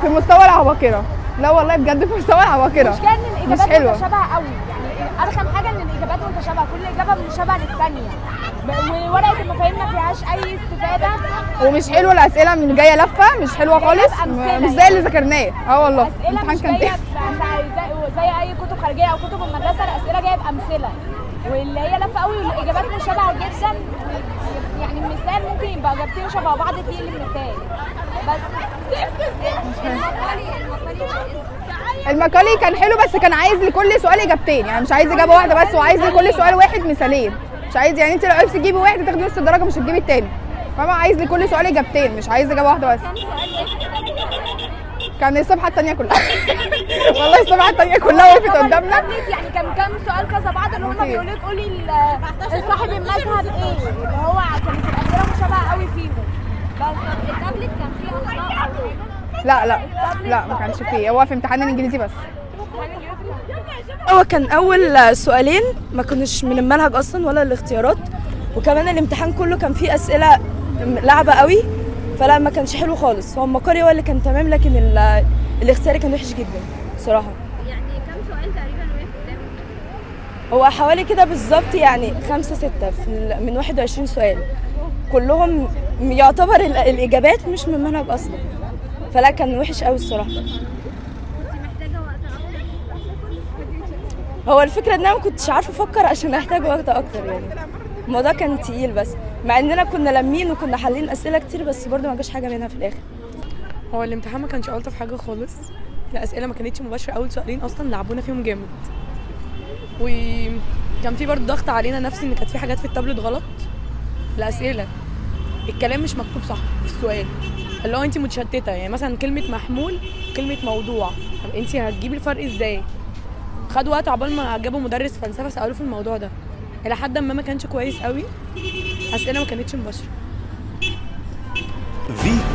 في مستوى العباقره لا والله بجد في مستوى العباقره مش كان مش الاجابات حلوه متشابهه قوي يعني ارخم حاجه ان الاجابات متشابهه كل اجابه متشابهه للثانيه وورقه المفاهيم ما فيهاش اي استفاده ومش حلوه الاسئله من جايه لفه مش حلوه جاية خالص بأمثلة مش زي يعني. اللي ذاكرناه اه والله اسئله الامتحان مش كان جايه تاني. ب- زي, زي اي كتب خارجيه او كتب المدرسه الاسئله جايه بامثله واللي هي لفه قوي والاجابات مشابهه جدا يعني المثال ممكن يبقى اجابتين شبه بعض في المثال بس المقالي كان حلو بس كان عايز لكل سؤال اجابتين يعني مش عايز اجابه واحده بس وعايز لكل سؤال واحد مثالين مش عايز يعني انت لو عرفتي تجيبي واحد تاخدي نص الدرجه مش هتجيبي التاني فاهمه عايز لكل سؤال اجابتين مش عايز اجابه واحده بس كان الصفحه التانيه كلها والله الصفحه التانيه كلها وقفت قدامنا التابلت يعني كان كام سؤال كذا بعض اللي هم كتير. بيقولوا لك قولي ال- صاحب المذهب ايه اللي هو كانت الاسئله مشابهه قوي فيهم بس التابلت كان فيه اخطاء لا لا لا ما كانش فيه هو في امتحان الانجليزي بس هو كان اول سؤالين ما كانوش من المنهج اصلا ولا الاختيارات وكمان الامتحان كله كان فيه اسئله لعبه قوي فلا ما كانش حلو خالص هو المقالي هو اللي كان تمام لكن ال- الاختياري كان وحش جدا بصراحه يعني كم سؤال تقريبا وقف قدامك؟ هو حوالي كده بالظبط يعني خمسة ستة في ال- من 21 سؤال كلهم يعتبر ال- الإجابات مش من المنهج أصلا فلا كان وحش قوي الصراحة كنت محتاجه وقت اكتر هو الفكرة إن أنا ما كنتش عارفة أفكر عشان أحتاج وقت أكتر يعني الموضوع كان تقيل بس مع إننا كنا لامين وكنا حالين أسئلة كتير بس برضه ما جاش حاجة منها في الآخر هو الامتحان ما كانش الطف حاجه خالص الاسئله ما كانتش مباشره اول سؤالين اصلا لعبونا فيهم جامد وكان في برضه ضغط علينا نفسي ان كانت في حاجات في التابلت غلط الاسئله الكلام مش مكتوب صح في السؤال اللي هو انت متشتته يعني مثلا كلمه محمول كلمه موضوع طب انت هتجيبي الفرق ازاي خد وقت عقبال ما جابوا مدرس فلسفه سالوه في الموضوع ده الى حد ما ما كانش كويس قوي اسئله ما كانتش مباشره فيتو